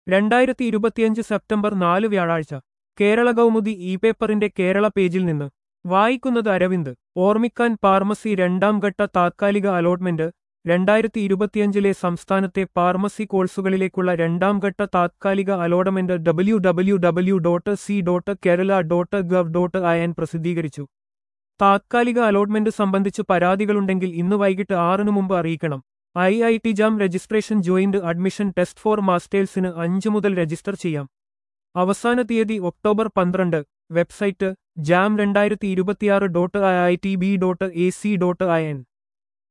രണ്ടായിരത്തി ഇരുപത്തിയഞ്ച് സെപ്റ്റംബർ നാല് വ്യാഴാഴ്ച കേരള കൗമുദി ഇ പേപ്പറിന്റെ കേരള പേജിൽ നിന്ന് വായിക്കുന്നത് അരവിന്ദ് ഓർമ്മിക്കാൻ ഫാർമസി രണ്ടാം ഘട്ട താത്കാലിക അലോട്ട്മെന്റ് രണ്ടായിരത്തി ഇരുപത്തിയഞ്ചിലെ സംസ്ഥാനത്തെ ഫാർമസി കോഴ്സുകളിലേക്കുള്ള രണ്ടാം ഘട്ട താത്കാലിക allotment W W W dot C dot Kerala dot gov dot I പ്രസിദ്ധീകരിച്ചു താത്കാലിക അലോട്ട്മെന്റ് സംബന്ധിച്ച് പരാതികളുണ്ടെങ്കിൽ ഇന്ന് വൈകിട്ട് ആറിനു മുമ്പ് അറിയിക്കണം I I T JAM registration joint admission test for മാസ്റ്റേഴ്സിന് അഞ്ചു മുതൽ രജിസ്റ്റർ ചെയ്യാം അവസാന തീയതി ഒക്ടോബർ പന്ത്രണ്ട് വെബ്സൈറ്റ് ജാം രണ്ടായിരത്തി ഇരുപത്തിയാറ് dot I I T B dot A C dot I N